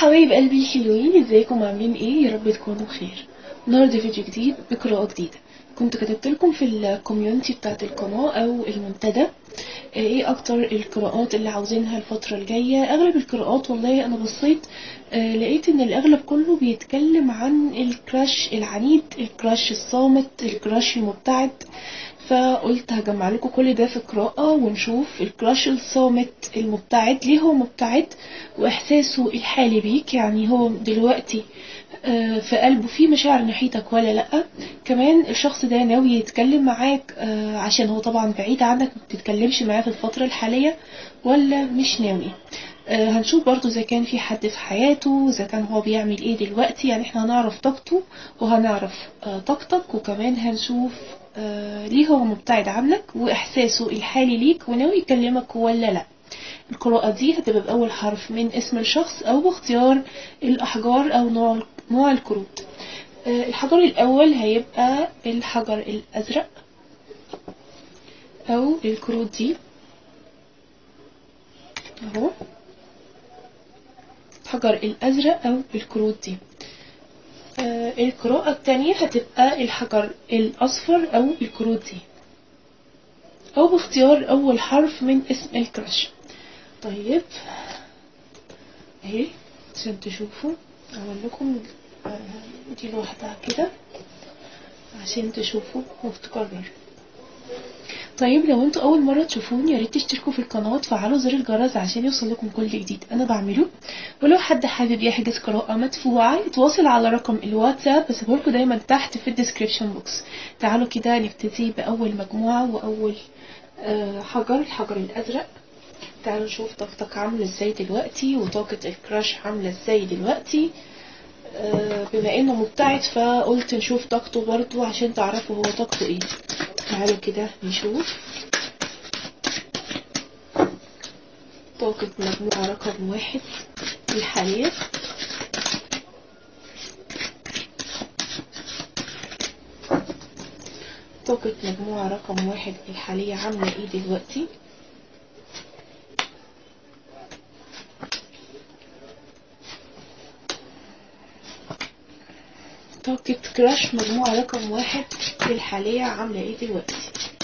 حبايب قلبي الحلوين ازيكم عاملين ايه يا رب تكونوا بخير النهارده فيديو جديد بقراءة جديدة كنت كتبت لكم في الكوميونتي بتاعت القناة او المنتدى ايه اكتر القراءات اللي عاوزينها الفترة الجاية اغلب القراءات والله انا بصيت آه لقيت ان الاغلب كله بيتكلم عن الكراش العنيد الكراش الصامت الكراش المبتعد فقلت هجمع لكم كل ده في قراءة ونشوف الكراش الصامت المبتعد ليه هو مبتعد واحساسه الحالي بيك يعني هو دلوقتي في قلبه في مشاعر ناحيتك ولا لا كمان الشخص ده ناوي يتكلم معاك عشان هو طبعا بعيد عنك ما بتتكلمش معاه في الفترة الحالية ولا مش ناوي هنشوف برضو اذا كان في حد في حياته اذا كان هو بيعمل ايه دلوقتي يعني احنا هنعرف طاقته وهنعرف طاقتك وكمان هنشوف ليه هو مبتعد عنك واحساسه الحالي ليك وناوي يكلمك ولا لا القراءة دي هتبقى بأول حرف من اسم الشخص أو باختيار الأحجار أو نوع نوع الكروت الحجر الأول هيبقى الحجر الأزرق أو الكروت دي أهو الحجر الأزرق أو الكروت دي القراءة التانية هتبقى الحجر الأصفر أو الكروت دي أو باختيار أول حرف من اسم الكراش طيب اهي عشان تشوفوا اعمل لكم دي لوحدها كده عشان تشوفوا وتقرروا طيب لو انتوا اول مره تشوفوني يا ريت تشتركوا في القناه وتفعلوا زر الجرس عشان يوصل لكم كل جديد انا بعمله ولو حد حابب يحجز قراءه مدفوعه يتواصل على رقم الواتساب بسيبه لكم دايما تحت في الديسكريبشن بوكس تعالوا كده نبتدي باول مجموعه واول حجر الحجر الازرق تعالوا نشوف طاقتك عاملة ازاي دلوقتي وطاقة الكراش عاملة ازاي دلوقتي آه بما انه مبتعد فقلت نشوف طاقته برضو عشان تعرفوا هو طاقته ايه تعالوا كده نشوف طاقة مجموعة رقم واحد الحالية طاقة مجموعة رقم واحد الحالية عاملة ايه دلوقتي طاقة كراش مجموعة رقم واحد الحالية عاملة ايه دلوقتي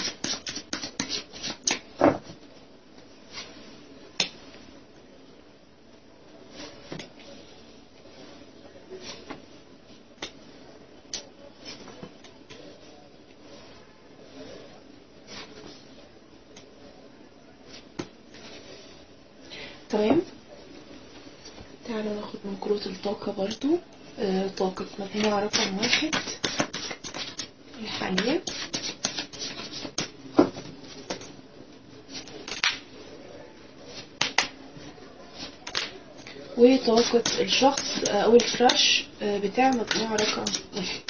تمام تعالوا ناخد من كروت الطاقة برضو طاقة مجموعة رقم واحد الحالية وطاقة الشخص أو الكراش بتاع مجموعة رقم واحد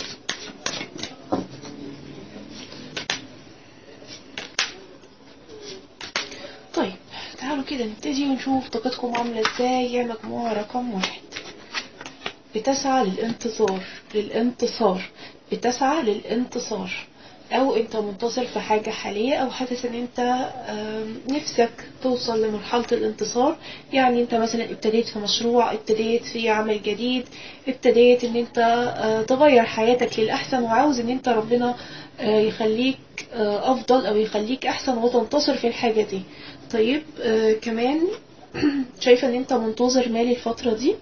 طيب تعالوا كده نبتدي ونشوف طاقتكم عاملة ازاي يا مجموعة رقم واحد بتسعى للانتصار للانتصار بتسعى للانتصار او انت منتصر في حاجة حالية او حاسس ان انت نفسك توصل لمرحلة الانتصار يعني انت مثلا ابتديت في مشروع ابتديت في عمل جديد ابتديت ان انت تغير حياتك للأحسن وعاوز ان انت ربنا يخليك افضل او يخليك احسن وتنتصر في الحاجة دي طيب كمان شايفة ان انت منتظر مالي الفترة دي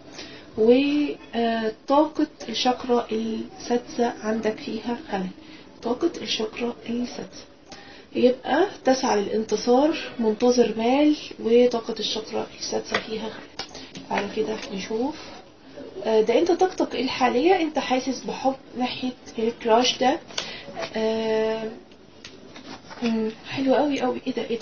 وطاقة الشاكرا السادسة عندك فيها خلل طاقة الشاكرا السادسة يبقى تسعى للانتصار منتظر مال وطاقة الشاكرا السادسة فيها خلل تعالوا كده نشوف ده انت طاقتك الحالية انت حاسس بحب ناحية الكراش ده حلو قوي قوي ايه ده ايه ده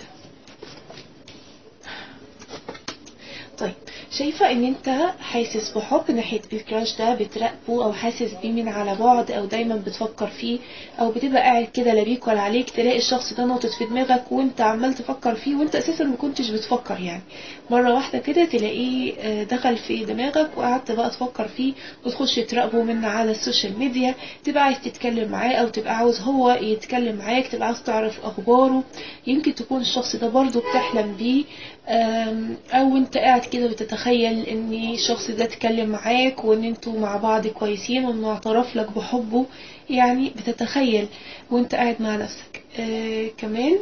طيب شايفة ان انت حاسس بحب ناحية الكراش ده بتراقبه او حاسس بيه من على بعد او دايما بتفكر فيه او بتبقى قاعد كده لا بيك ولا عليك تلاقي الشخص ده ناطط في دماغك وانت عمال تفكر فيه وانت اساسا ما كنتش بتفكر يعني مرة واحدة كده تلاقيه دخل في دماغك وقعدت بقى تفكر فيه وتخش تراقبه من على السوشيال ميديا تبقى عايز تتكلم معاه او تبقى عاوز هو يتكلم معاك تبقى عاوز تعرف اخباره يمكن تكون الشخص ده برضه بتحلم بيه او انت قاعد كده بتتخيل بتتخيل ان الشخص ده اتكلم معاك وان انتوا مع بعض كويسين وانه اعترف لك بحبه يعني بتتخيل وانت قاعد مع نفسك آه كمان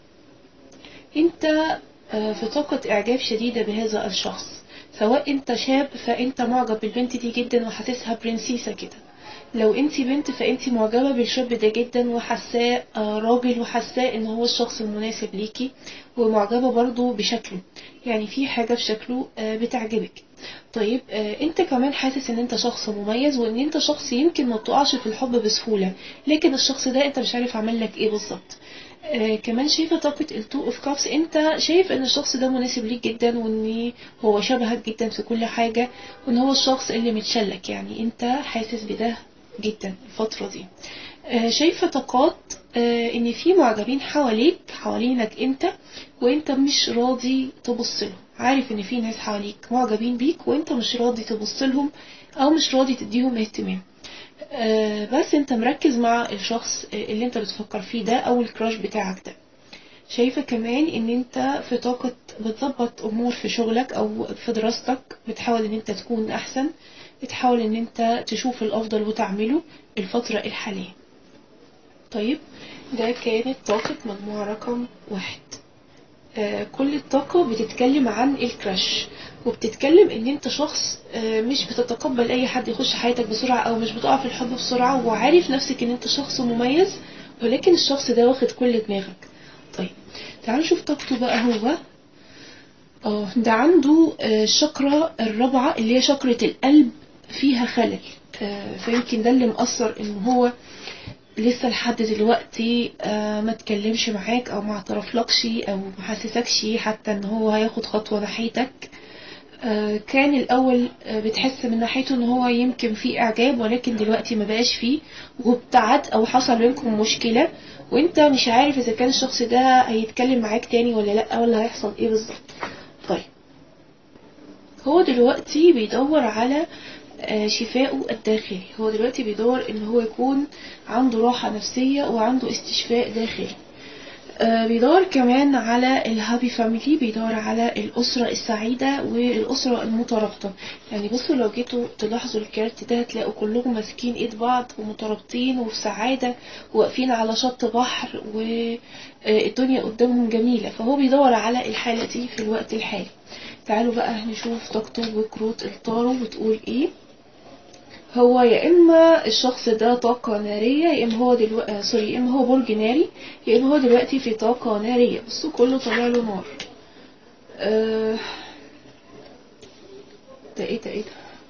انت آه في طاقة اعجاب شديدة بهذا الشخص سواء انت شاب فانت معجب بالبنت دي جدا وحاسسها برنسيسة كده لو انت بنت فانت معجبة بالشاب ده جدا وحاساه آه، راجل وحاساه ان هو الشخص المناسب ليكي ومعجبة برضو بشكله يعني في حاجة في شكله آه، بتعجبك طيب آه، انت كمان حاسس ان انت شخص مميز وان انت شخص يمكن ما بتقعش في الحب بسهولة لكن الشخص ده انت مش عارف عمل لك ايه بالظبط آه، كمان شايفة طاقة التو اوف كابس انت شايف ان الشخص ده مناسب ليك جدا وان هو شبهك جدا في كل حاجة وان هو الشخص اللي متشلك يعني انت حاسس بده جدا الفترة دي آه، شايفة طاقات آه، ان في معجبين حواليك حوالينك انت وانت مش راضي تبص لهم عارف ان في ناس حواليك معجبين بيك وانت مش راضي تبص لهم او مش راضي تديهم اهتمام آه، بس انت مركز مع الشخص اللي انت بتفكر فيه ده او الكراش بتاعك ده شايفة كمان ان انت في طاقة بتظبط امور في شغلك او في دراستك بتحاول ان انت تكون احسن بتحاول ان انت تشوف الافضل وتعمله الفترة الحالية طيب ده كانت طاقة مجموعة رقم واحد آه كل الطاقة بتتكلم عن الكراش وبتتكلم ان انت شخص آه مش بتتقبل اي حد يخش حياتك بسرعة او مش بتقع في الحب بسرعة وعارف نفسك ان انت شخص مميز ولكن الشخص ده واخد كل دماغك طيب تعالوا نشوف طاقته بقى هو اه ده عنده آه، الشكرة الرابعة اللي هي شكرة القلب فيها خلل آه، فيمكن ده اللي مأثر ان هو لسه لحد دلوقتي آه، ما تكلمش معاك او ما اعترفلكش او ما حسسكش حتى ان هو هياخد خطوة ناحيتك آه، كان الاول آه، بتحس من ناحيته ان هو يمكن في اعجاب ولكن دلوقتي ما بقاش فيه وابتعد او حصل بينكم مشكلة وانت مش عارف اذا كان الشخص ده هيتكلم معاك تاني ولا لا ولا هيحصل ايه بالظبط طيب هو دلوقتي بيدور على آه، شفائه الداخلي هو دلوقتي بيدور ان هو يكون عنده راحة نفسية وعنده استشفاء داخلي آه، بيدور كمان على الهابي فاميلي بيدور على الأسرة السعيدة والأسرة المترابطة يعني بصوا لو جيتوا تلاحظوا الكارت ده هتلاقوا كلهم ماسكين ايد بعض ومترابطين وفي سعادة واقفين على شط بحر والدنيا قدامهم جميلة فهو بيدور على الحالة دي في الوقت الحالي تعالوا بقى نشوف طاقته وكروت الطارو بتقول ايه هو يا اما الشخص ده طاقة نارية يا اما هو دلوقتي سوري يا اما هو برج ناري يا اما هو دلوقتي في طاقة نارية بصوا كله طالع له نار آه، ده ايه ده ايه ده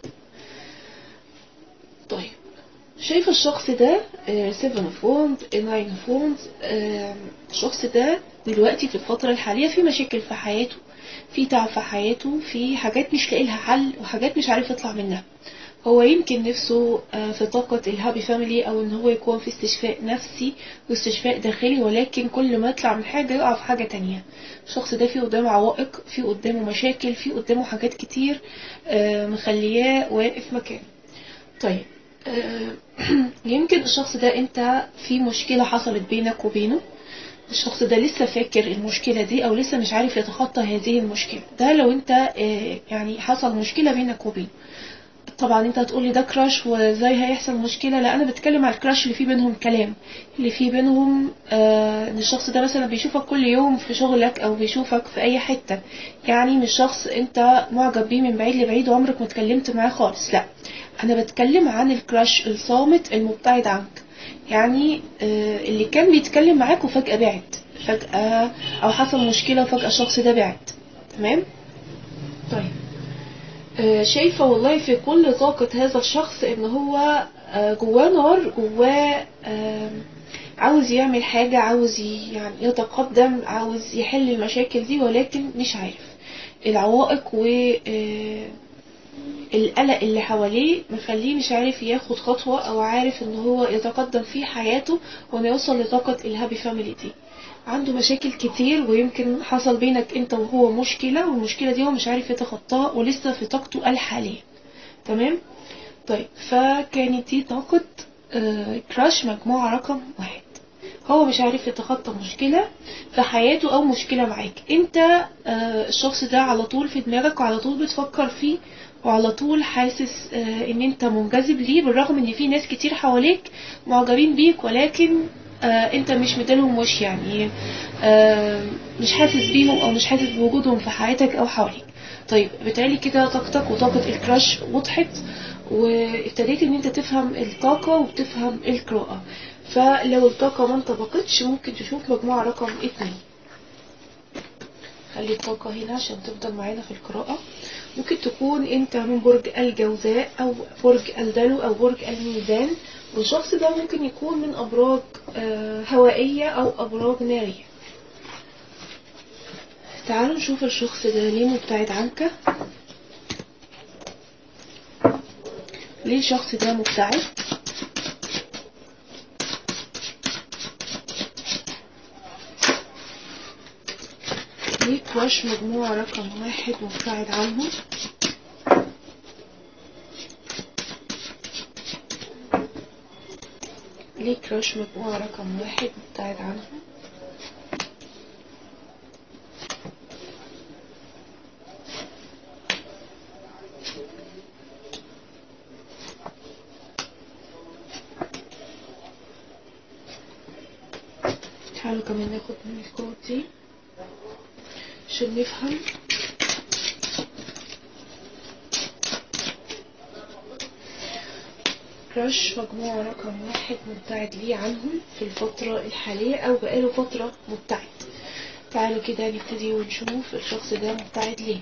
طيب شايفة الشخص ده 7 فوند 9 فوند الشخص ده دلوقتي في الفترة الحالية في مشاكل في حياته في تعب في حياته في حاجات مش لاقي لها حل وحاجات مش عارف يطلع منها هو يمكن نفسه آه، في طاقة الهابي فاميلي او ان هو يكون في استشفاء نفسي واستشفاء داخلي ولكن كل ما يطلع من حاجة يقع في حاجة تانية الشخص ده فيه قدامه عوائق فيه قدامه مشاكل فيه قدامه حاجات كتير آه، مخلياه واقف مكانه طيب آه، يمكن الشخص ده انت في مشكلة حصلت بينك وبينه الشخص ده لسه فاكر المشكلة دي او لسه مش عارف يتخطى هذه المشكلة ده لو انت آه، يعني حصل مشكلة بينك وبينه طبعا انت هتقولي ده كراش وازاي هيحصل مشكلة لا انا بتكلم على الكراش اللي فيه بينهم كلام اللي فيه بينهم آه ان الشخص ده مثلا بيشوفك كل يوم في شغلك او بيشوفك في اي حتة يعني مش شخص انت معجب بيه من بعيد لبعيد وعمرك ما اتكلمت معاه خالص لا انا بتكلم عن الكراش الصامت المبتعد عنك يعني آه اللي كان بيتكلم معاك وفجأة بعد فجأة او حصل مشكلة وفجأة الشخص ده بعد تمام طيب آه، شايفة والله في كل طاقة هذا الشخص ان هو آه، جواه نار جواه آم، عاوز يعمل حاجة عاوز ي- يعني يتقدم عاوز يحل المشاكل دي ولكن مش عارف العوائق و آه، القلق اللي حواليه مخليه مش عارف ياخد خطوة او عارف ان هو يتقدم في حياته وانه يوصل لطاقة الهابي فاميلي دي عنده مشاكل كتير ويمكن حصل بينك انت وهو مشكلة والمشكلة دي هو مش عارف يتخطاها ولسه في طاقته الحالية تمام طيب فكانت دي طاقة آه، كراش مجموعة رقم واحد هو مش عارف يتخطى مشكلة في حياته او مشكلة معاك انت آه، الشخص ده على طول في دماغك وعلى طول بتفكر فيه وعلى طول حاسس آه، ان انت منجذب ليه بالرغم ان في ناس كتير حواليك معجبين بيك ولكن آه، انت مش مديلهم وش يعني آه، مش حاسس بيهم او مش حاسس بوجودهم في حياتك او حواليك طيب بالتالي كده طاقتك وطاقة الكراش وضحت وابتديت ان انت تفهم الطاقة وتفهم القراءة فلو الطاقة ما انطبقتش ممكن تشوف مجموعة رقم اتنين خلي الطاقة هنا عشان تفضل معانا في القراءة ممكن تكون انت من برج الجوزاء او برج الدلو او برج الميزان والشخص ده ممكن يكون من ابراج آه، هوائية او ابراج نارية تعالوا نشوف الشخص ده ليه مبتعد عنك ليه الشخص ده مبتعد ليه كراش مجموعة رقم واحد مبتعد عنهم ليه كراش مجموعة رقم واحد مبتعد عنهم تعالوا كمان ناخد من الكود دي عشان نفهم كراش مجموعة رقم واحد مبتعد ليه عنهم في الفترة الحالية أو بقاله فترة مبتعد تعالوا كده نبتدي ونشوف الشخص ده مبتعد ليه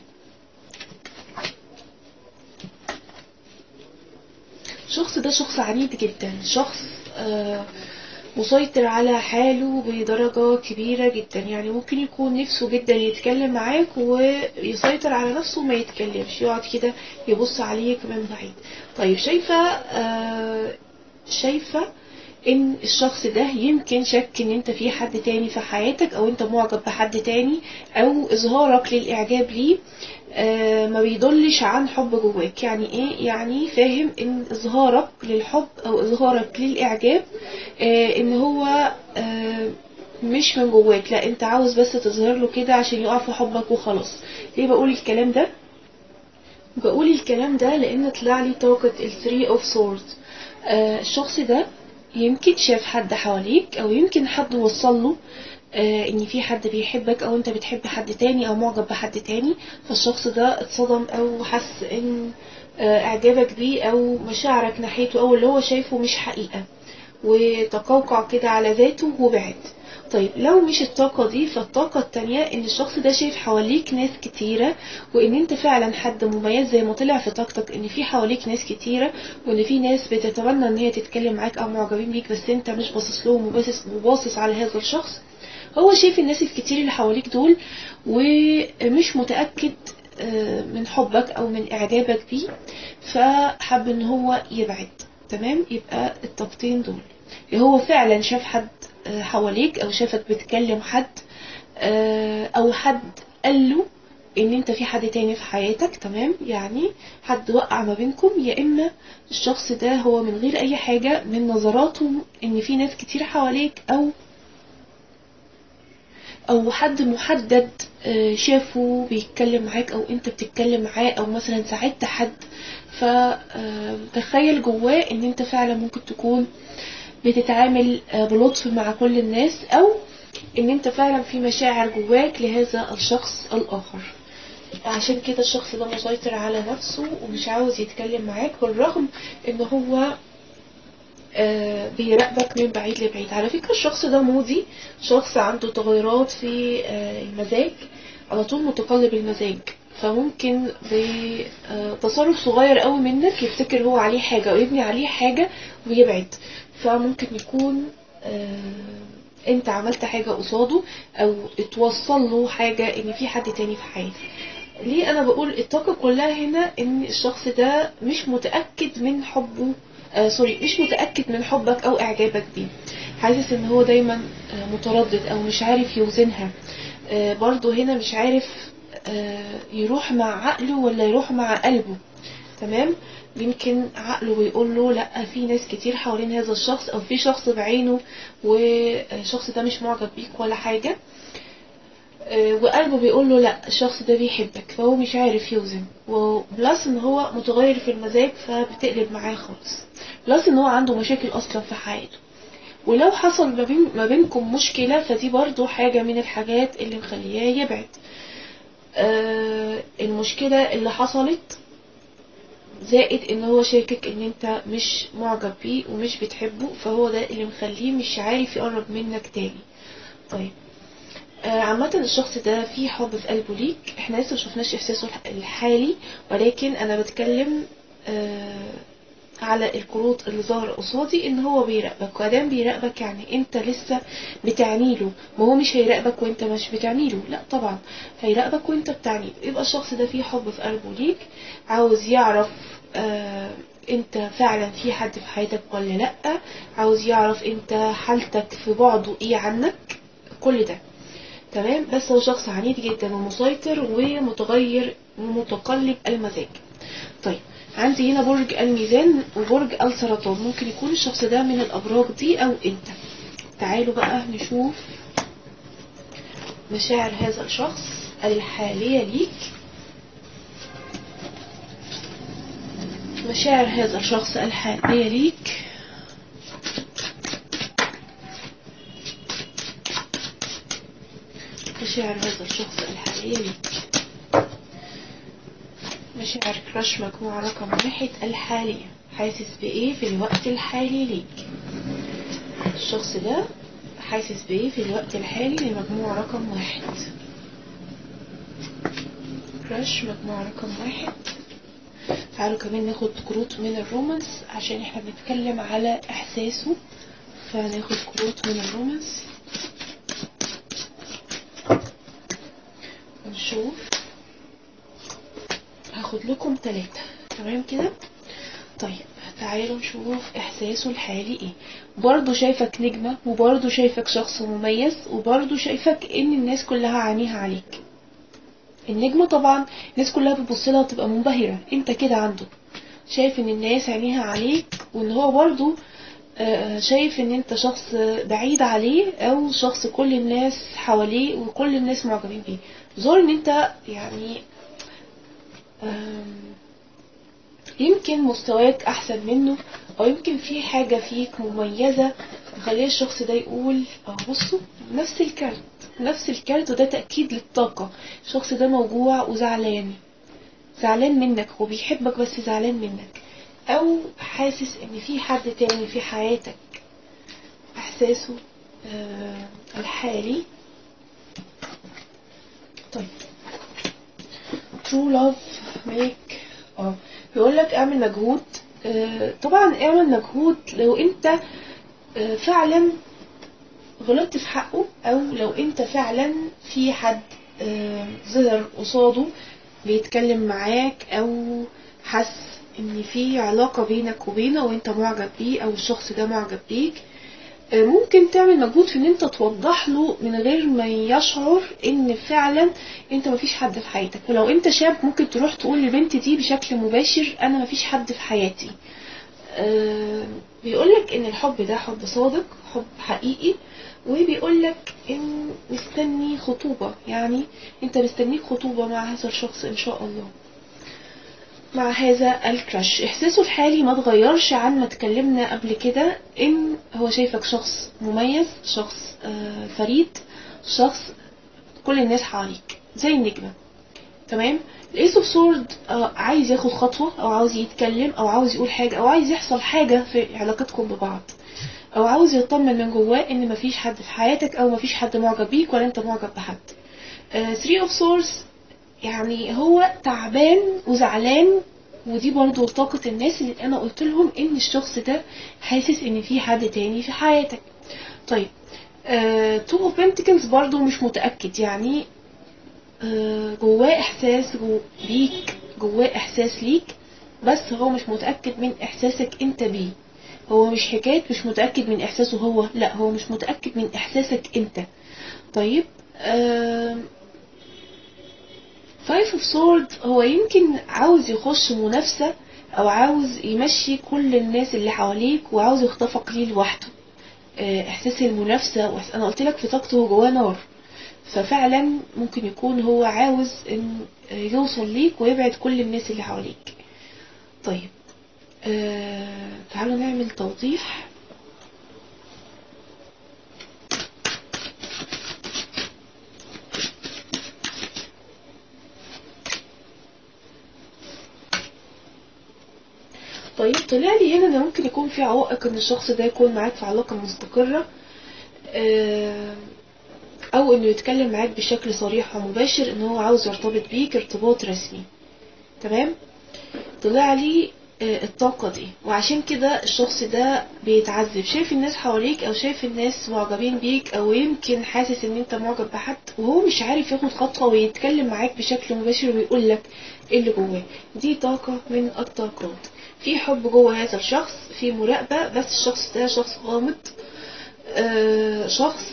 الشخص ده شخص عنيد جدا شخص آه مسيطر على حاله بدرجة كبيرة جدا يعني ممكن يكون نفسه جدا يتكلم معاك ويسيطر على نفسه وما يتكلمش يقعد كده يبص عليك من بعيد طيب شايفة آه شايفة ان الشخص ده يمكن شك ان انت في حد تاني في حياتك او انت معجب بحد تاني او اظهارك للاعجاب ليه آه ما بيدلش عن حب جواك يعني ايه يعني فاهم ان اظهارك للحب او اظهارك للاعجاب آه ان هو آه مش من جواك لا انت عاوز بس تظهر له كده عشان يقع في حبك وخلاص ليه بقول الكلام ده بقول الكلام ده لان طلع لي طاقة ال 3 of swords آه الشخص ده يمكن شاف حد حواليك او يمكن حد وصل له آه ان في حد بيحبك او انت بتحب حد تاني او معجب بحد تاني فالشخص ده اتصدم او حس ان آه اعجابك بيه او مشاعرك ناحيته او اللي هو شايفه مش حقيقة وتقوقع كده على ذاته وبعد طيب لو مش الطاقة دي فالطاقة التانية ان الشخص ده شايف حواليك ناس كتيرة وان انت فعلا حد مميز زي ما طلع في طاقتك ان في حواليك ناس كتيرة وان في ناس بتتمنى ان هي تتكلم معاك او معجبين بيك بس انت مش باصص لهم وباصص وباصص على هذا الشخص هو شايف الناس الكتير اللي حواليك دول ومش متأكد من حبك او من اعجابك بيه فحب ان هو يبعد تمام يبقى الطاقتين دول هو فعلا شاف حد حواليك او شافك بتكلم حد او حد قال له ان انت في حد تاني في حياتك تمام يعني حد وقع ما بينكم يا اما الشخص ده هو من غير اي حاجة من نظراته ان في ناس كتير حواليك او او حد محدد شافه بيتكلم معاك او انت بتتكلم معاه او مثلا ساعدت حد فتخيل جواه ان انت فعلا ممكن تكون بتتعامل بلطف مع كل الناس او ان انت فعلا في مشاعر جواك لهذا الشخص الاخر عشان كده الشخص ده مسيطر على نفسه ومش عاوز يتكلم معاك بالرغم ان هو بيراقبك من بعيد لبعيد على فكرة الشخص ده مودي شخص عنده تغيرات في المزاج على طول متقلب المزاج فممكن بتصرف صغير قوي منك يفتكر هو عليه حاجة ويبني عليه حاجة ويبعد فممكن يكون انت عملت حاجة قصاده او اتوصل له حاجة ان في حد تاني في حياتك ليه انا بقول الطاقة كلها هنا ان الشخص ده مش متأكد من حبه آه سوري مش متأكد من حبك او اعجابك بيه حاسس ان هو دايما آه متردد او مش عارف يوزنها آه برضو هنا مش عارف آه يروح مع عقله ولا يروح مع قلبه تمام يمكن عقله بيقول له لا في ناس كتير حوالين هذا الشخص او في شخص بعينه والشخص ده مش معجب بيك ولا حاجة آه، وقلبه بيقول له لا الشخص ده بيحبك فهو مش عارف يوزن وبلس ان هو متغير في المزاج فبتقلب معاه خالص بلس ان هو عنده مشاكل اصلا في حياته ولو حصل ما, بين ما بينكم مشكلة فدي برضو حاجة من الحاجات اللي مخلياه يبعد آه المشكلة اللي حصلت زائد ان هو شاكك ان انت مش معجب بيه ومش بتحبه فهو ده اللي مخليه مش عارف يقرب منك تاني طيب آه، عامة الشخص ده فيه حب في قلبه ليك احنا لسه مشوفناش احساسه الح- الحالي ولكن انا بتكلم آه، على الكروت اللي ظاهرة قصادي ان هو بيراقبك وادام بيراقبك يعني انت لسه بتعنيله ما هو مش هيراقبك وانت مش بتعنيله لا طبعا هيراقبك وانت بتعنيله يبقى الشخص ده فيه حب في قلبه ليك عاوز يعرف آه انت فعلا في حد في حياتك ولا لا عاوز يعرف انت حالتك في بعده ايه عنك كل ده تمام بس هو شخص عنيد جدا ومسيطر ومتغير ومتقلب المزاج طيب عندي هنا برج الميزان وبرج السرطان ممكن يكون الشخص ده من الابراج دي او انت تعالوا بقى نشوف مشاعر هذا الشخص الحالية ليك مشاعر هذا الشخص الحالية ليك مشاعر هذا الشخص الحالية ليك مشاعر كراش مجموعة رقم واحد الحالية حاسس بإيه في الوقت الحالي ليك الشخص ده حاسس بإيه في الوقت الحالي لمجموعة رقم واحد كراش مجموعة رقم واحد تعالوا كمان ناخد كروت من الرومانس عشان احنا بنتكلم على احساسه فناخد كروت من الرومانس ونشوف هاخد لكم ثلاثة تمام كده طيب تعالوا نشوف احساسه الحالي ايه برضه شايفك نجمة وبرضه شايفك شخص مميز وبرضه شايفك ان الناس كلها عينيها عليك النجمة طبعا الناس كلها بتبص لها وتبقى منبهرة انت كده عنده شايف ان الناس عينيها عليك وان هو برضو آه، شايف ان انت شخص بعيد عليه او شخص كل الناس حواليه وكل الناس معجبين بيه ظهر ان انت يعني آم، يمكن مستواك احسن منه او يمكن في حاجة فيك مميزة مخليه الشخص ده يقول اه بصوا نفس الكارت نفس الكارت وده تأكيد للطاقة الشخص ده موجوع وزعلان زعلان منك هو بيحبك بس زعلان منك او حاسس ان في حد تاني في حياتك احساسه آه الحالي طيب true love make اه بيقول لك اعمل مجهود آه طبعا اعمل مجهود لو انت آه فعلا غلطت في حقه او لو انت فعلا في حد آه ظهر قصاده بيتكلم معاك او حس ان في علاقة بينك وبينه وانت معجب بيه او الشخص ده معجب بيك آه، ممكن تعمل مجهود في ان انت توضح له من غير ما يشعر ان فعلا انت مفيش حد في حياتك ولو انت شاب ممكن تروح تقول للبنت دي بشكل مباشر انا مفيش حد في حياتي آه، بيقولك ان الحب ده حب صادق حب حقيقي وبيقولك ان مستني خطوبة يعني انت مستنيك خطوبة مع هذا الشخص ان شاء الله مع هذا الكراش احساسه الحالي ما اتغيرش عن ما اتكلمنا قبل كده ان هو شايفك شخص مميز شخص آه، فريد شخص كل الناس حواليك زي النجمة تمام الايس اوف سورد عايز ياخد خطوة او عاوز يتكلم او عاوز يقول حاجة او عايز يحصل حاجة في علاقتكم ببعض او عاوز يطمن من جواه ان مفيش حد في حياتك او مفيش حد معجب بيك ولا انت معجب بحد 3 اوف سورس يعني هو تعبان وزعلان ودي برضو طاقة الناس اللي انا قلت لهم ان الشخص ده حاسس ان في حد تاني في حياتك طيب تو اوف بنتكلز برضو مش متأكد يعني آه، جواه احساس جو بيك جواه احساس ليك بس هو مش متأكد من احساسك انت بيه هو مش حكاية مش متأكد من احساسه هو لا هو مش متأكد من احساسك انت طيب آم، فايف اوف سورد هو يمكن عاوز يخش منافسة او عاوز يمشي كل الناس اللي حواليك وعاوز يخطفك ليه لوحده آه، احساس المنافسة وإحس- انا قلت لك في طاقته هو جواه نار ففعلا ممكن يكون هو عاوز ان يوصل ليك ويبعد كل الناس اللي حواليك طيب آه تعالوا نعمل توضيح طيب طلع لي هنا ان ممكن يكون في عوائق ان الشخص ده يكون معاك في علاقة مستقرة آه، او انه يتكلم معاك بشكل صريح ومباشر ان هو عاوز يرتبط بيك ارتباط رسمي تمام طلع لي آه، الطاقة دي وعشان كده الشخص ده بيتعذب شايف الناس حواليك او شايف الناس معجبين بيك او يمكن حاسس ان انت معجب بحد وهو مش عارف ياخد خطوة ويتكلم معاك بشكل مباشر ويقول لك ايه اللي جواه دي طاقة من الطاقات في حب جوه هذا الشخص في مراقبة بس الشخص ده شخص غامض آه، شخص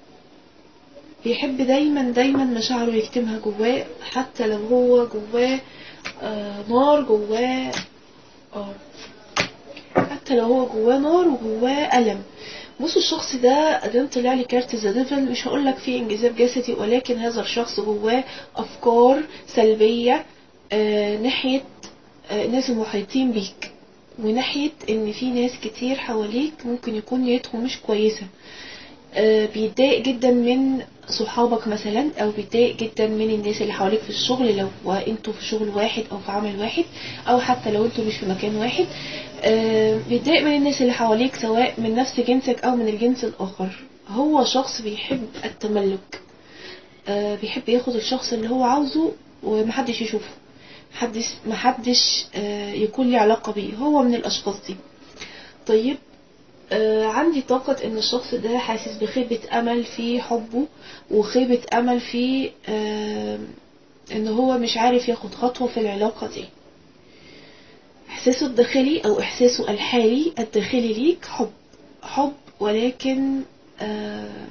بيحب دايما دايما مشاعره يكتمها جواه حتى لو هو جواه آه، نار جواه اه حتى لو هو جواه نار وجواه ألم بصوا الشخص ده قدام طلع لي كارت ذا ديفل مش هقول لك فيه انجذاب جسدي ولكن هذا الشخص جواه افكار سلبيه آه ناحيه آه الناس المحيطين بيك وناحيه ان في ناس كتير حواليك ممكن يكون نيتهم مش كويسه آه، بيتضايق جدا من صحابك مثلا او بيتضايق جدا من الناس اللي حواليك في الشغل لو انتوا في شغل واحد او في عمل واحد او حتى لو انتوا مش في مكان واحد آه، بيتضايق من الناس اللي حواليك سواء من نفس جنسك او من الجنس الاخر هو شخص بيحب التملك آه، بيحب ياخد الشخص اللي هو عاوزه ومحدش يشوفه محدش محدش آه، يكون ليه علاقة بيه هو من الاشخاص دي طيب آه، عندي طاقة ان الشخص ده حاسس بخيبة امل في حبه وخيبة امل في آه، ان هو مش عارف ياخد خطوة في العلاقة دي احساسه الداخلي او احساسه الحالي الداخلي ليك حب حب ولكن آه،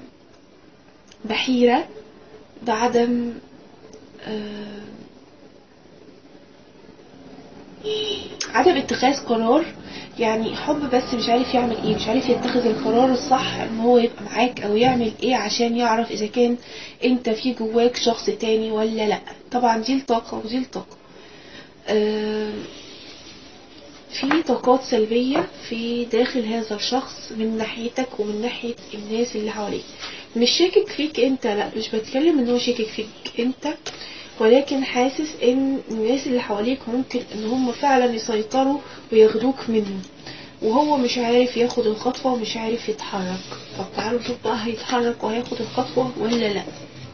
بحيرة بعدم آه، عدم اتخاذ قرار يعني حب بس مش عارف يعمل ايه مش عارف يتخذ القرار الصح ان هو يبقى معاك او يعمل ايه عشان يعرف اذا كان انت في جواك شخص تاني ولا لا طبعا دي الطاقة ودي الطاقة آم، في طاقات سلبية في داخل هذا الشخص من ناحيتك ومن ناحية الناس اللي حواليك مش شاكك فيك انت لا مش بتكلم ان هو شاكك فيك انت ولكن حاسس ان الناس اللي حواليك ممكن ان هم فعلا يسيطروا وياخدوك منه وهو مش عارف ياخد الخطوة ومش عارف يتحرك طب تعالوا نشوف بقى هيتحرك وهياخد الخطوة ولا لا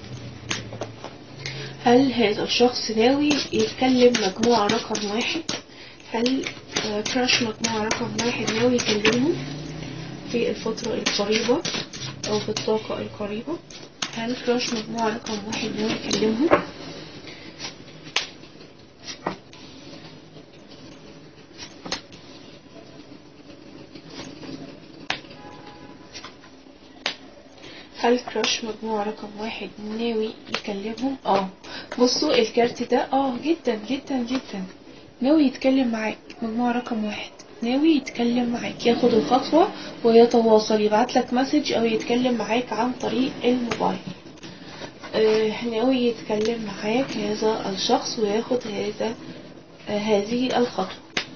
هل هذا الشخص ناوي يتكلم مجموعة رقم واحد هل آه، كراش مجموعة رقم واحد ناوي يكلمه في الفترة القريبة أو في الطاقة القريبة هل كراش مجموعة رقم واحد ناوي يكلمه هل كراش مجموعة رقم واحد ناوي يكلمهم اه بصوا الكارت ده اه جدا جدا جدا ناوي يتكلم معاك مجموعة رقم واحد ناوي يتكلم معاك ياخد الخطوة ويتواصل يبعت لك مسج او يتكلم معاك عن طريق الموبايل آه ناوي يتكلم معاك هذا الشخص وياخد هذا آه هذه الخطوة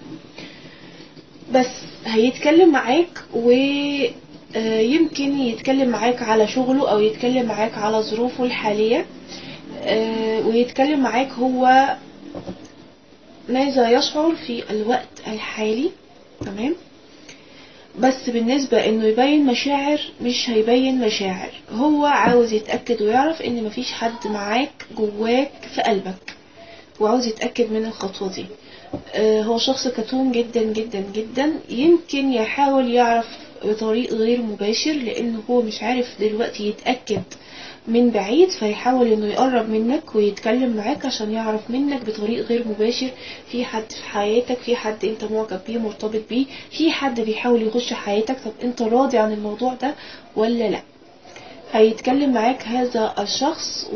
بس هيتكلم معاك و آه، يمكن يتكلم معاك على شغله او يتكلم معاك على ظروفه الحالية آه، ويتكلم معاك هو ماذا يشعر في الوقت الحالي تمام بس بالنسبة انه يبين مشاعر مش هيبين مشاعر هو عاوز يتأكد ويعرف ان مفيش حد معاك جواك في قلبك وعاوز يتأكد من الخطوة دي آه، هو شخص كتوم جدا جدا جدا يمكن يحاول يعرف بطريق غير مباشر لانه هو مش عارف دلوقتي يتأكد من بعيد فيحاول انه يقرب منك ويتكلم معاك عشان يعرف منك بطريق غير مباشر في حد في حياتك في حد انت معجب بيه مرتبط بيه في حد بيحاول يخش حياتك طب انت راضي عن الموضوع ده ولا لا هيتكلم معاك هذا الشخص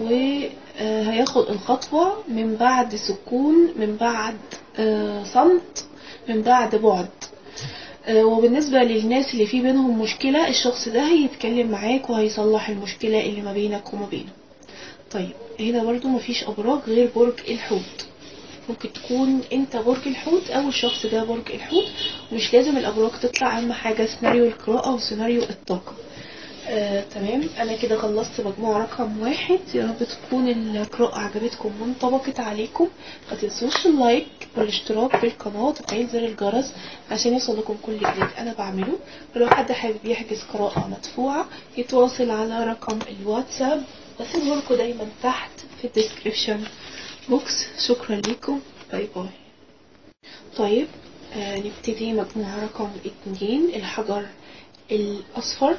وهياخد الخطوة من بعد سكون من بعد آه، صمت من بعد بعد آه، وبالنسبة للناس اللي في بينهم مشكلة الشخص ده هيتكلم معاك وهيصلح المشكلة اللي ما بينك وما بينه طيب هنا برضو مفيش أبراج غير برج الحوت ممكن تكون انت برج الحوت او الشخص ده برج الحوت مش لازم الابراج تطلع اهم حاجة سيناريو القراءة وسيناريو الطاقة آه، تمام انا كده خلصت مجموعة رقم واحد يا رب تكون القراءة عجبتكم وانطبقت عليكم ما تنسوش اللايك والاشتراك بالقناة وتفعيل زر الجرس عشان يوصلكم كل جديد انا بعمله ولو حد حابب يحجز قراءة مدفوعة يتواصل على رقم الواتساب بسيبه لكم دايما تحت في الديسكريبشن بوكس شكرا لكم باي باي طيب آه نبتدي مجموعة رقم اتنين الحجر الأصفر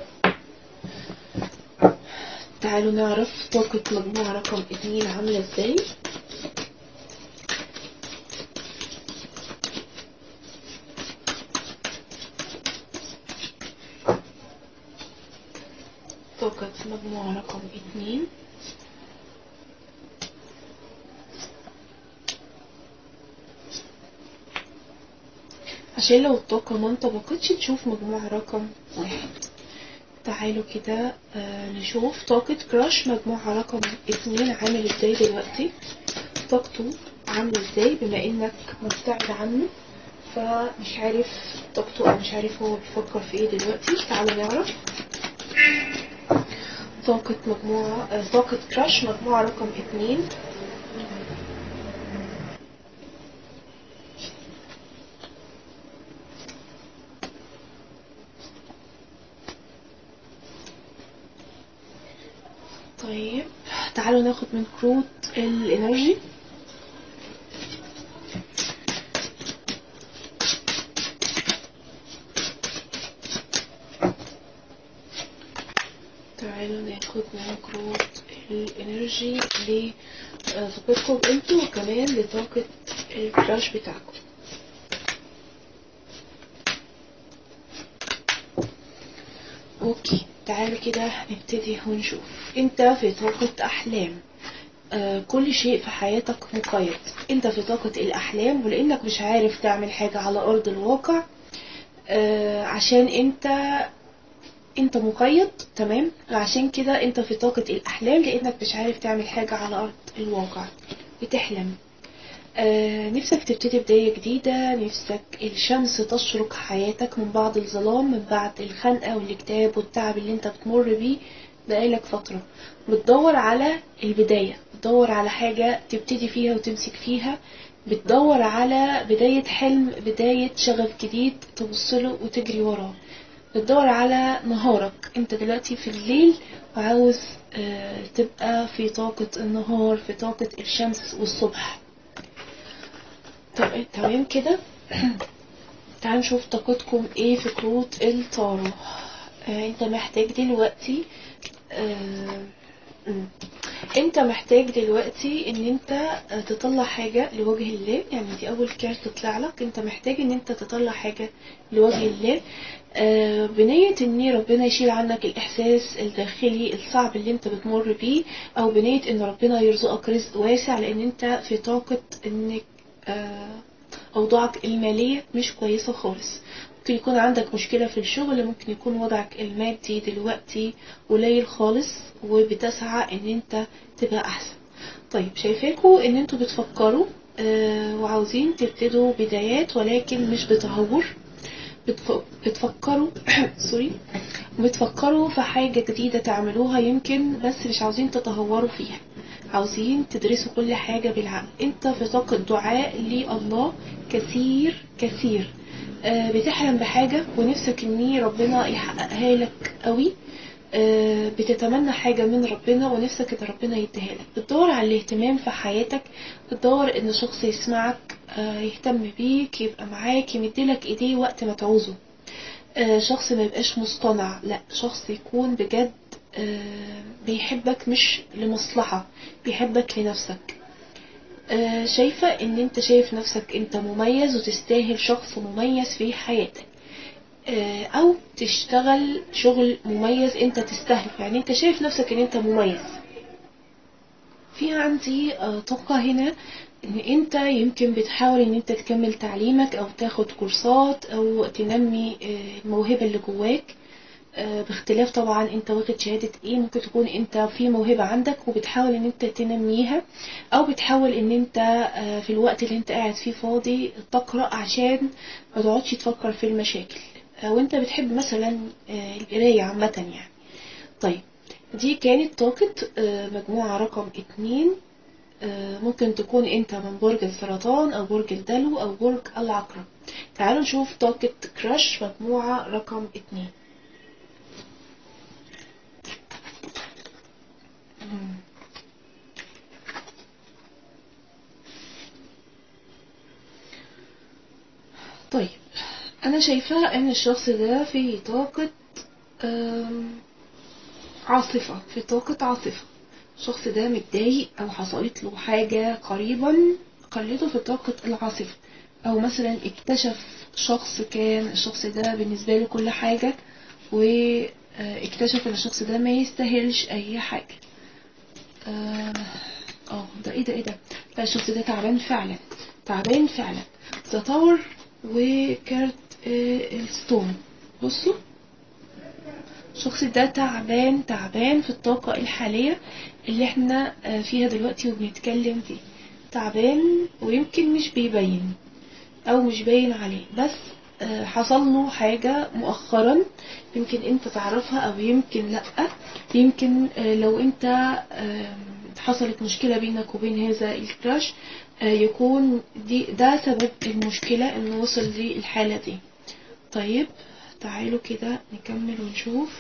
تعالوا نعرف طاقة مجموعة رقم اتنين عاملة ازاي طاقة مجموعة رقم اتنين عشان لو الطاقة ما انطبقتش تشوف مجموعة رقم واحد تعالوا كده آه، نشوف طاقة كراش مجموعة رقم اتنين عامل ازاي دلوقتي طاقته عاملة ازاي بما انك مبتعد عنه فمش عارف طاقته او مش عارف هو بيفكر في ايه دلوقتي تعالوا نعرف طاقة مجموعة آه، طاقة كراش مجموعة رقم اتنين طيب تعالوا ناخد من كروت الانرجي تعالوا ناخد من كروت الانرجي لطاقتكم انتوا وكمان لطاقة الكراش بتاعكم اوكي تعالوا كده نبتدي ونشوف انت في طاقة احلام آه كل شيء في حياتك مقيد انت في طاقة الاحلام ولانك مش عارف تعمل حاجة على ارض الواقع آه عشان انت انت مقيد تمام عشان كده انت في طاقة الاحلام لانك مش عارف تعمل حاجة على ارض الواقع بتحلم آه نفسك تبتدي بداية جديدة نفسك الشمس تشرق حياتك من بعد الظلام من بعد الخنقة والاكتئاب والتعب اللي انت بتمر بيه بقالك فترة بتدور على البداية بتدور على حاجة تبتدي فيها وتمسك فيها بتدور على بداية حلم بداية شغف جديد تبصله وتجري وراه بتدور على نهارك انت دلوقتي في الليل وعاوز آه تبقى في طاقة النهار في طاقة الشمس والصبح طب تمام كده تعال نشوف طاقتكم ايه في كروت الطارو آه انت محتاج دلوقتي آه مم. انت محتاج دلوقتي ان انت آه، تطلع حاجة لوجه الله يعني دي اول كارت تطلع لك انت محتاج ان انت تطلع حاجة لوجه الله آه، بنية ان ربنا يشيل عنك الاحساس الداخلي الصعب اللي انت بتمر بيه او بنية ان ربنا يرزقك رزق واسع لان انت في طاقة انك آه، اوضاعك المالية مش كويسة خالص ممكن يكون عندك مشكلة في الشغل ممكن يكون وضعك المادي دلوقتي قليل خالص وبتسعى ان انت تبقى احسن طيب شايفاكوا ان انتوا بتفكروا آه وعاوزين تبتدوا بدايات ولكن مش بتهور بتف- بتفكروا سوري بتفكروا في حاجة جديدة تعملوها يمكن بس مش عاوزين تتهوروا فيها عاوزين تدرسوا كل حاجة بالعقل انت في طاقة دعاء لله كثير كثير آه، بتحلم بحاجة ونفسك ان ربنا يحققها لك قوي آه، بتتمنى حاجة من ربنا ونفسك ان ربنا يديها لك بتدور على الاهتمام في حياتك بتدور ان شخص يسمعك آه، يهتم بيك يبقى معاك يمدلك ايديه وقت ما تعوزه آه، شخص ما يبقاش مصطنع لا شخص يكون بجد آه، بيحبك مش لمصلحة بيحبك لنفسك آه، شايفة ان انت شايف نفسك انت مميز وتستاهل شخص مميز في حياتك آه، او تشتغل شغل مميز انت تستاهله يعني انت شايف نفسك ان انت مميز في عندي آه، طاقة هنا ان انت يمكن بتحاول ان انت تكمل تعليمك او تاخد كورسات او تنمي آه، الموهبة اللي جواك آه، باختلاف طبعا انت واخد شهادة ايه ممكن تكون انت في موهبة عندك وبتحاول ان انت تنميها او بتحاول ان انت آه، في الوقت اللي انت قاعد فيه فاضي تقرأ عشان ما تقعدش تفكر في المشاكل او انت بتحب مثلا آه، القراية عامة يعني طيب دي كانت طاقة آه، مجموعة رقم اتنين آه، ممكن تكون انت من برج السرطان او برج الدلو او برج العقرب تعالوا نشوف طاقة كراش مجموعة رقم اتنين مم. طيب انا شايفة ان الشخص ده في طاقة آم، عاصفة في طاقة عاصفة الشخص ده متضايق او حصلت له حاجة قريبا خليته في طاقة العاصفة او مثلا اكتشف شخص كان الشخص ده بالنسبة له كل حاجة واكتشف ان الشخص ده ما يستاهلش اي حاجة اه آه، ده ايه ده ايه ده لا الشخص ده تعبان فعلا تعبان فعلا ذا تاور وكارت آه، الستون بصوا الشخص ده تعبان تعبان في الطاقة الحالية اللي احنا آه، فيها دلوقتي وبنتكلم فيه تعبان ويمكن مش بيبين او مش باين عليه بس آه، حصل له حاجة مؤخرا يمكن انت تعرفها او يمكن لا يمكن آه، لو انت آه، حصلت مشكلة بينك وبين هذا الكراش آه، يكون دي ده سبب المشكلة انه وصل للحالة دي طيب تعالوا كده نكمل ونشوف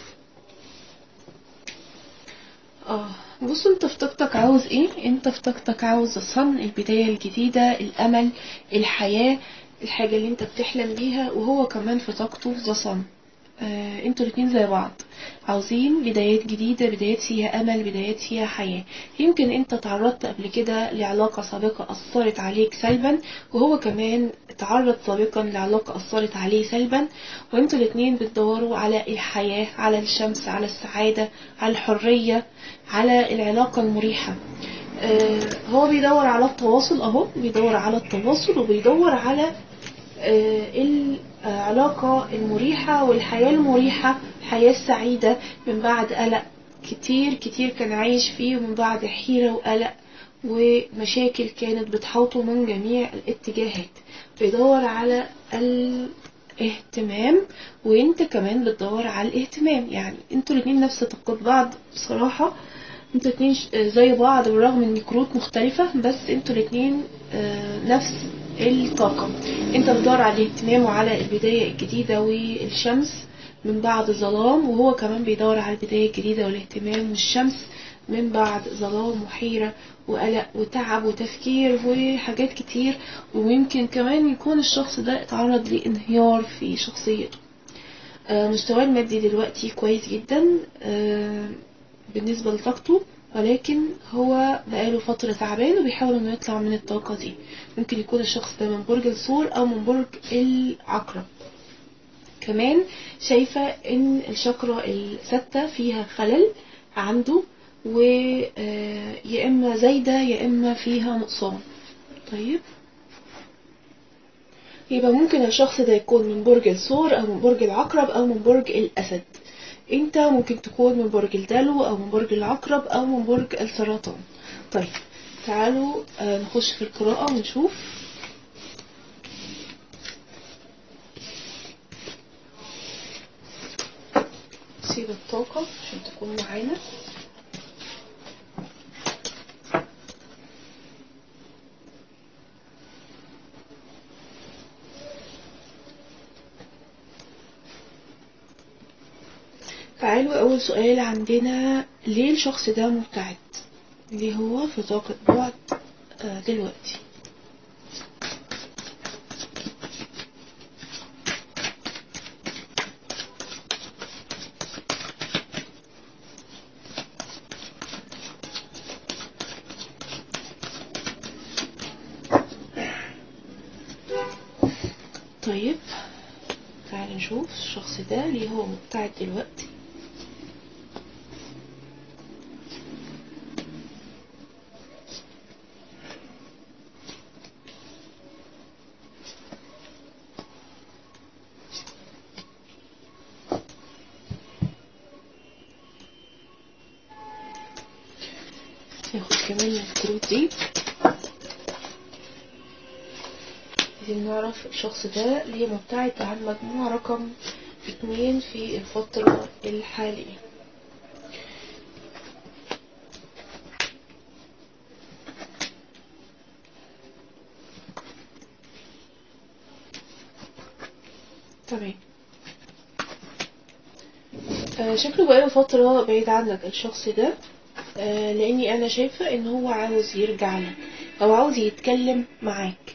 اه بصوا انت في طاقتك عاوز ايه انت في طاقتك عاوز الصن البداية الجديدة الامل الحياة الحاجة اللي انت بتحلم بيها وهو كمان في طاقته ذا صن آه انتوا الاتنين زي بعض عاوزين بدايات جديدة بدايات فيها امل بدايات فيها حياة يمكن انت تعرضت قبل كده لعلاقة سابقة اثرت عليك سلبا وهو كمان تعرض سابقا لعلاقة اثرت عليه سلبا وانتوا الاتنين بتدوروا على الحياة على الشمس على السعادة على الحرية على العلاقة المريحة آه هو بيدور على التواصل اهو بيدور على التواصل وبيدور على آه، العلاقة المريحة والحياة المريحة الحياة السعيدة من بعد قلق كتير كتير كان عايش فيه ومن بعد حيرة وقلق ومشاكل كانت بتحوطه من جميع الاتجاهات بيدور على الاهتمام وانت كمان بتدور على الاهتمام يعني انتوا الاتنين نفس طاقة بعض بصراحة انتوا الاتنين ش- زي بعض بالرغم ان كروت مختلفة بس انتوا الاتنين آه، نفس الطاقة انت بتدور على الاهتمام وعلى البداية الجديدة والشمس من بعد ظلام وهو كمان بيدور على البداية الجديدة والاهتمام والشمس من بعد ظلام وحيرة وقلق وتعب وتفكير وحاجات كتير ويمكن كمان يكون الشخص ده اتعرض لانهيار في شخصيته آه، مستواه المادي دلوقتي كويس جدا آه، بالنسبة لطاقته ولكن هو بقاله فترة تعبان وبيحاول انه يطلع من الطاقة دي ممكن يكون الشخص ده من برج الثور او من برج العقرب كمان شايفة ان الشاكرا الستة فيها خلل عنده ويا اما زايدة يا اما فيها نقصان طيب يبقى ممكن الشخص ده يكون من برج الثور او من برج العقرب او من برج الاسد انت ممكن تكون من برج الدلو او من برج العقرب او من برج السرطان طيب تعالوا آه، نخش في القراءة ونشوف سيب الطاقة عشان تكون معانا تعالوا أول سؤال عندنا ليه الشخص ده مبتعد ليه هو في طاقة بعد آه، دلوقتي طيب تعالوا نشوف الشخص ده ليه هو مبتعد دلوقتي ناخد كمان الكروت دي عايزين نعرف الشخص ده ليه مبتعد عن مجموع رقم اتنين في الفترة الحالية تمام آه، شكله بقاله فترة بعيد عنك الشخص ده آه، لاني انا شايفة ان هو عاوز يرجع لك او عاوز يتكلم معاك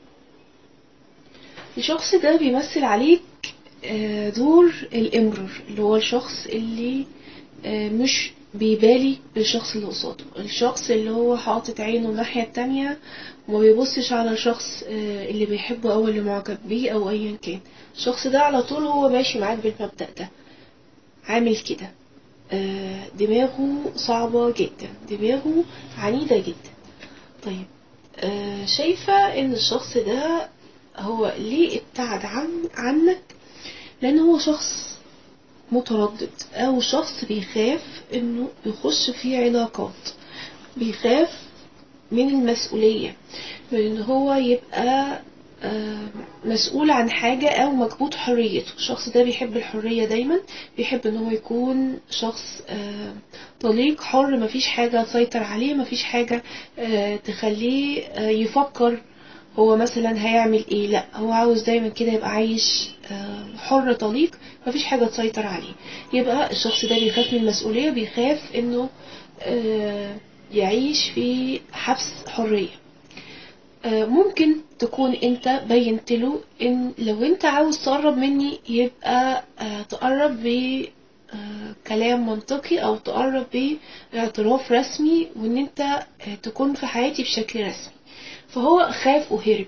الشخص ده بيمثل عليك آه، دور الامرر اللي هو الشخص اللي آه، مش بيبالي بالشخص اللي قصاده الشخص اللي هو حاطط عينه الناحية التانية وما بيبصش على الشخص آه، اللي بيحبه او اللي معجب بيه او ايا كان الشخص ده على طول هو ماشي معاك بالمبدأ ده عامل كده آه، دماغه صعبة جدا دماغه عنيدة جدا طيب آه، شايفة ان الشخص ده هو ليه ابتعد عن عنك لان هو شخص متردد او شخص بيخاف انه يخش في علاقات بيخاف من المسؤولية من ان هو يبقى آه، مسؤول عن حاجة او مكبوت حريته الشخص ده بيحب الحرية دايما بيحب ان هو يكون شخص آه، طليق حر مفيش حاجة تسيطر عليه مفيش حاجة آه، تخليه آه، يفكر هو مثلا هيعمل ايه لا هو عاوز دايما كده يبقى عايش آه، حر طليق مفيش حاجة تسيطر عليه يبقى الشخص ده بيخاف من المسؤولية بيخاف انه آه، يعيش في حبس حرية آه، ممكن تكون انت بينت له ان لو انت عاوز تقرب مني يبقى آه، تقرب ب آه، كلام منطقي او تقرب باعتراف رسمي وان انت آه، تكون في حياتي بشكل رسمي فهو خاف وهرب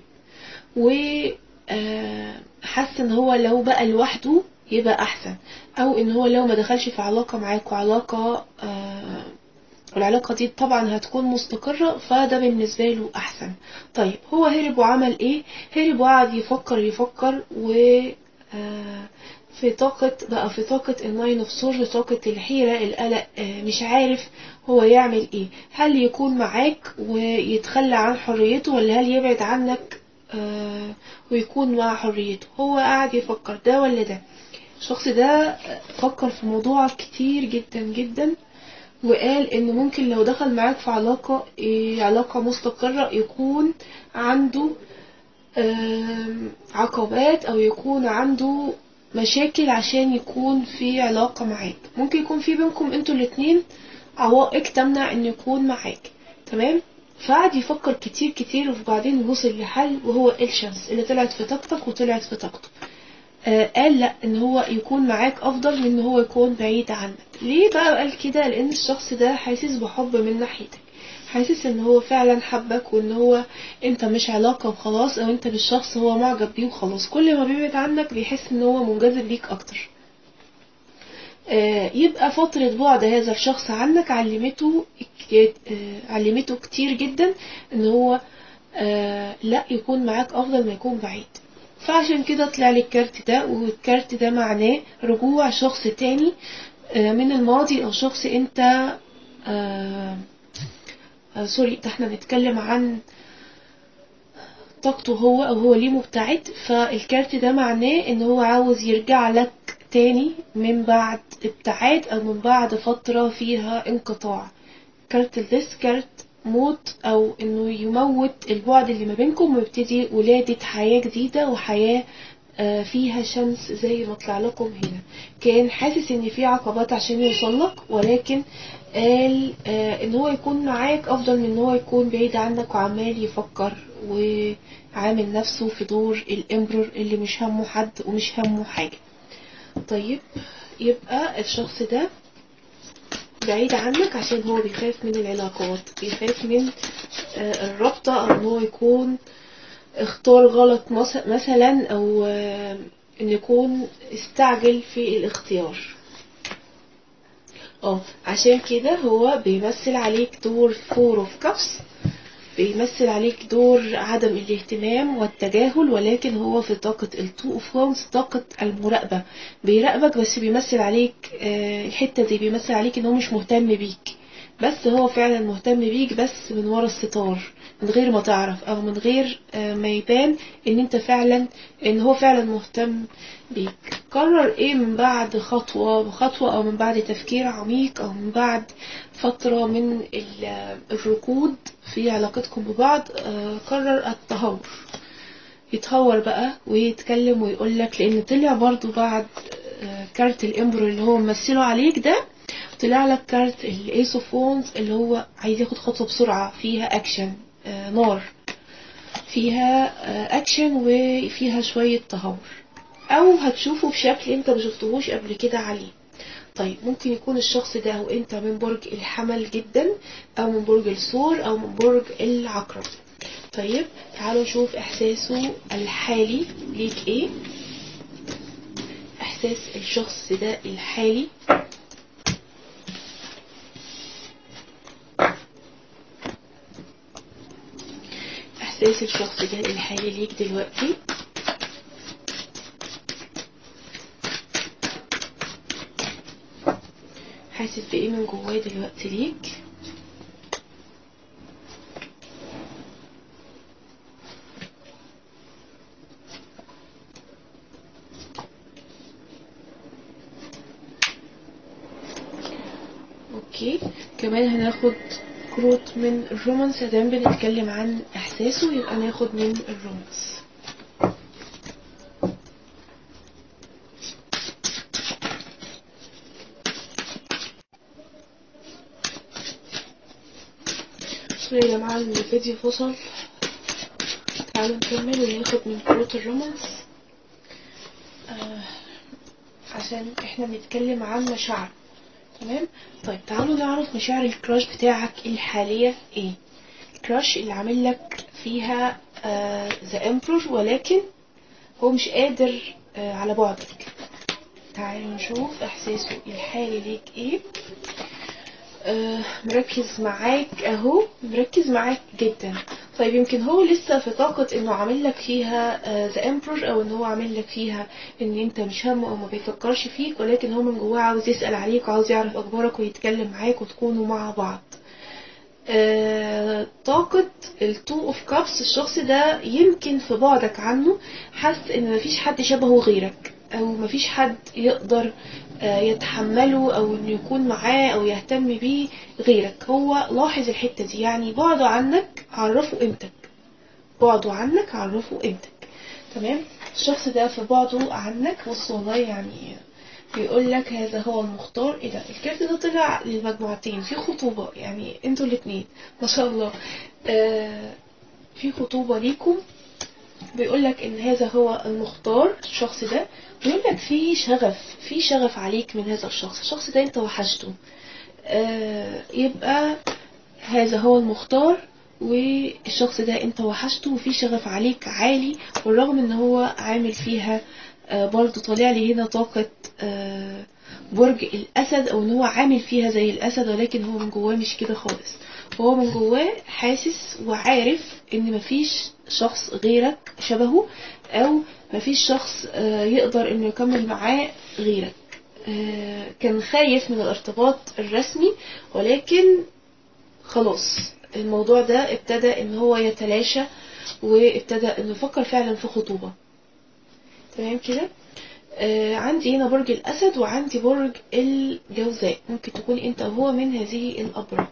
وحس ان هو لو بقى لوحده يبقى احسن او ان هو لو ما دخلش في علاقة معاك وعلاقة آه، والعلاقة دي طبعا هتكون مستقرة فده بالنسبة له أحسن طيب هو هرب وعمل إيه؟ هرب وقعد يفكر يفكر و آه، في طاقة بقى في طاقة الناين اوف سورج طاقة الحيرة القلق آه، مش عارف هو يعمل ايه هل يكون معاك ويتخلى عن حريته ولا هل يبعد عنك آه، ويكون مع حريته هو قاعد يفكر ده ولا ده الشخص ده فكر في موضوع كتير جدا جدا وقال ان ممكن لو دخل معاك في علاقة إيه، علاقة مستقرة يكون عنده آم، عقبات او يكون عنده مشاكل عشان يكون في علاقة معاك ممكن يكون في بينكم انتوا الاتنين عوائق تمنع ان يكون معاك تمام فقعد يفكر كتير كتير وبعدين وصل لحل وهو الشمس اللي طلعت في طاقتك وطلعت في طاقته آه، قال لا ان هو يكون معاك افضل من ان هو يكون بعيد عنك ليه بقى قال كده لان الشخص ده حاسس بحب من ناحيتك حاسس ان هو فعلا حبك وان هو انت مش علاقة وخلاص او انت بالشخص هو معجب بيه وخلاص كل ما بيبعد عنك بيحس ان هو منجذب ليك اكتر آه، يبقى فترة بعد هذا الشخص عنك علمته ك- آه، علمته كتير جدا ان هو آه، لا يكون معاك افضل ما يكون بعيد فعشان كده طلع لي الكارت ده والكارت ده معناه رجوع شخص تاني آه، من الماضي او شخص انت آه، آه، سوري ده احنا بنتكلم عن طاقته هو او هو ليه مبتعد فالكارت ده معناه ان هو عاوز يرجع لك تاني من بعد ابتعاد او من بعد فترة فيها انقطاع كارت الديس كارت موت او انه يموت البعد اللي ما بينكم ويبتدي ولادة حياة جديدة وحياة آه، فيها شمس زي ما طلع لكم هنا كان حاسس ان في عقبات عشان يوصلك ولكن قال آه، ان هو يكون معاك افضل من ان هو يكون بعيد عنك وعمال يفكر وعامل نفسه في دور الامبرور اللي مش همه حد ومش همه حاجة طيب يبقى الشخص ده بعيد عنك عشان هو بيخاف من العلاقات بيخاف من آه، الرابطة او ان هو يكون اختار غلط مس- مثلا او آه، ان يكون استعجل في الاختيار اه عشان كده هو بيمثل عليك دور فور اوف كفس بيمثل عليك دور عدم الاهتمام والتجاهل ولكن هو في طاقة التو اوف وانس طاقة المراقبة بيراقبك بس بيمثل عليك آه، الحتة دي بيمثل عليك ان هو مش مهتم بيك بس هو فعلا مهتم بيك بس من ورا الستار من غير ما تعرف او من غير آه، ما يبان ان انت فعلا ان هو فعلا مهتم بيك قرر ايه من بعد خطوة بخطوة او من بعد تفكير عميق او من بعد فترة من ال- الركود في علاقتكم ببعض آه، قرر التهور يتهور بقى ويتكلم ويقول لك لان طلع برضو بعد آه، كارت الامبرو اللي هو ممثله عليك ده طلع لك كارت الايس اوف وونز اللي هو عايز ياخد خطوه بسرعه فيها اكشن آه، نار فيها آه، اكشن وفيها شويه تهور او هتشوفه بشكل انت ما شفتهوش قبل كده عليه طيب ممكن يكون الشخص ده وانت من برج الحمل جدا او من برج الثور او من برج العقرب طيب تعالوا نشوف احساسه الحالي ليك ايه احساس الشخص ده الحالي احساس الشخص ده الحالي ليك دلوقتي حاسس بايه من جواه دلوقتي ليك اوكي كمان هناخد كروت من الرومانس دام بنتكلم عن احساسه يبقى ناخد من الرومانس سوري يا جماعة الفيديو فصل تعالوا نكمل وناخد من كروت الرومانس آه عشان احنا بنتكلم عن مشاعر تمام طيب تعالوا نعرف مشاعر الكراش بتاعك الحالية ايه الكراش اللي عامل لك فيها ذا امبرور ولكن هو مش قادر آه على بعدك تعالوا نشوف احساسه الحالي ليك ايه آه مركز معاك اهو مركز معاك جدا طيب يمكن هو لسه في طاقة انه عامل لك فيها ذا امبرور او ان هو عامل لك فيها ان انت مش همه او ما بيفكرش فيك ولكن هو من جواه عاوز يسأل عليك وعاوز يعرف اخبارك ويتكلم معاك وتكونوا مع بعض آه، طاقة التو اوف كابس الشخص ده يمكن في بعدك عنه حس ان مفيش حد شبهه غيرك او مفيش حد يقدر آه، يتحمله او انه يكون معاه او يهتم بيه غيرك هو لاحظ الحتة دي يعني بعده عنك عرفه قيمتك بعده عنك عرفه قيمتك تمام الشخص ده في بعده عنك بص والله يعني بيقول لك هذا هو المختار ايه ده الكارت ده طلع للمجموعتين في خطوبة يعني انتوا الاتنين ما شاء الله آه في خطوبة ليكم بيقول لك ان هذا هو المختار الشخص ده بيقول لك في شغف في شغف عليك من هذا الشخص الشخص ده انت وحشته آه يبقى هذا هو المختار والشخص ده انت وحشته وفي شغف عليك عالي والرغم ان هو عامل فيها آه برضو طالع لي هنا طاقة آه برج الأسد أو إن هو عامل فيها زي الأسد ولكن هو من جواه مش كده خالص هو من جواه حاسس وعارف إن مفيش شخص غيرك شبهه أو مفيش شخص آه يقدر إنه يكمل معاه غيرك آه كان خايف من الارتباط الرسمي ولكن خلاص الموضوع ده ابتدى إن هو يتلاشى وابتدى إنه يفكر فعلا في خطوبة تمام كده آه عندي هنا برج الأسد وعندي برج الجوزاء ممكن تكون أنت وهو من هذه الأبراج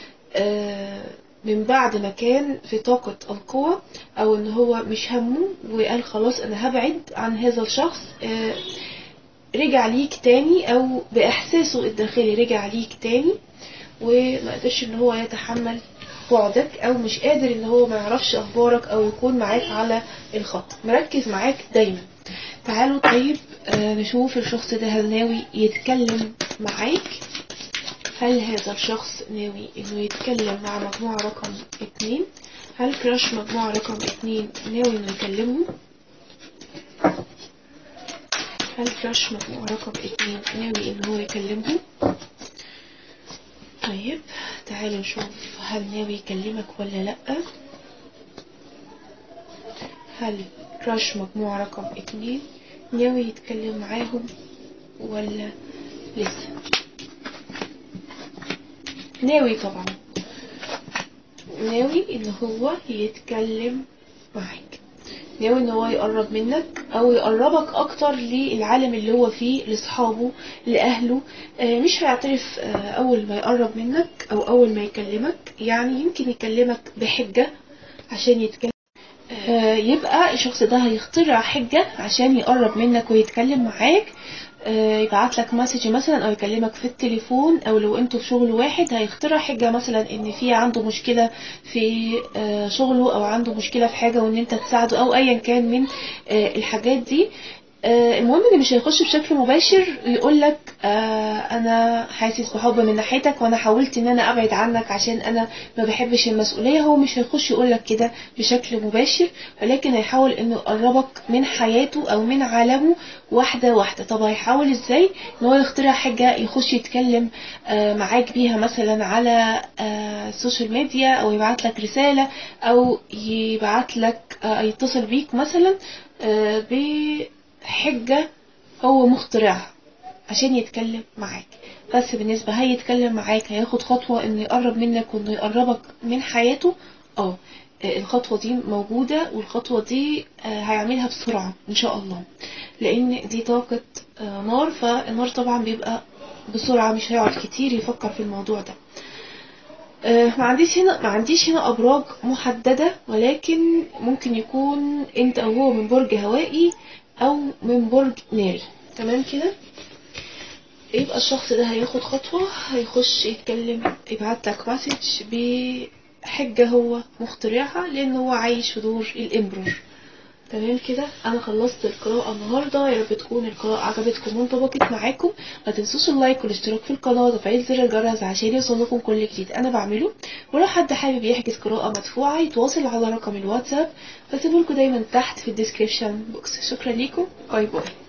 آه من بعد ما كان في طاقة القوة أو إن هو مش همه وقال خلاص أنا هبعد عن هذا الشخص آه رجع ليك تاني أو بإحساسه الداخلي رجع ليك تاني وما قدرش إن هو يتحمل بعدك أو مش قادر إن هو ما يعرفش أخبارك أو يكون معاك على الخط مركز معاك دايما تعالوا طيب آه نشوف الشخص ده هل ناوي يتكلم معاك هل هذا الشخص ناوي انه يتكلم مع مجموعة رقم اتنين هل كراش مجموعة رقم اتنين ناوي انه يكلمه هل كراش مجموعة رقم اتنين ناوي ان هو يكلمه طيب تعالوا نشوف هل ناوي يكلمك ولا لأ هل كراش مجموعة رقم اتنين ناوي يتكلم معاهم ولا لسه ناوي طبعا ناوي ان هو يتكلم معاك ناوي ان هو يقرب منك او يقربك اكتر للعالم اللي هو فيه لاصحابه لاهله آه، مش هيعترف آه، اول ما يقرب منك او اول ما يكلمك يعني يمكن يكلمك بحجة عشان يتكلم آه، يبقى الشخص ده هيخترع حجة عشان يقرب منك ويتكلم معاك آه، يبعت لك مسج مثلا او يكلمك في التليفون او لو انتوا في شغل واحد هيخترع حجة مثلا ان في عنده مشكلة في آه، شغله او عنده مشكلة في حاجة وان انت تساعده او ايا كان من آه، الحاجات دي آه، المهم ان مش هيخش بشكل مباشر يقول لك آه انا حاسس بحب من ناحيتك وانا حاولت ان انا ابعد عنك عشان انا ما بحبش المسؤوليه هو مش هيخش يقول لك كده بشكل مباشر ولكن هيحاول انه يقربك من حياته او من عالمه واحده واحده طب هيحاول ازاي ان هو يخترع حاجه يخش يتكلم آه معاك بيها مثلا على آه السوشيال ميديا او يبعت لك رساله او يبعت لك آه يتصل بيك مثلا آه بحجه هو مخترعها عشان يتكلم معاك بس بالنسبة هيتكلم معاك هياخد خطوة انه يقرب منك وانه يقربك من حياته اه آه، الخطوة دي موجودة والخطوة دي آه، هيعملها بسرعة ان شاء الله لان دي طاقة آه، نار فالنار طبعا بيبقى بسرعة مش هيقعد كتير يفكر في الموضوع ده آه، ما عنديش هنا ما عنديش هنا ابراج محددة ولكن ممكن يكون انت او هو من برج هوائي او من برج ناري تمام كده يبقى الشخص ده هياخد خطوة هيخش يتكلم يبعت لك مسج بحجة هو مخترعها لأن هو عايش في دور الإمبرور تمام كده انا خلصت القراءة النهاردة يا رب تكون القراءة عجبتكم وانطبقت معاكم ما تنسوش اللايك والاشتراك في القناة وتفعيل زر الجرس عشان يوصلكم كل جديد انا بعمله ولو حد حابب يحجز قراءة مدفوعة يتواصل على رقم الواتساب بسيبهولكوا دايما تحت في الديسكريبشن بوكس شكرا ليكم باي باي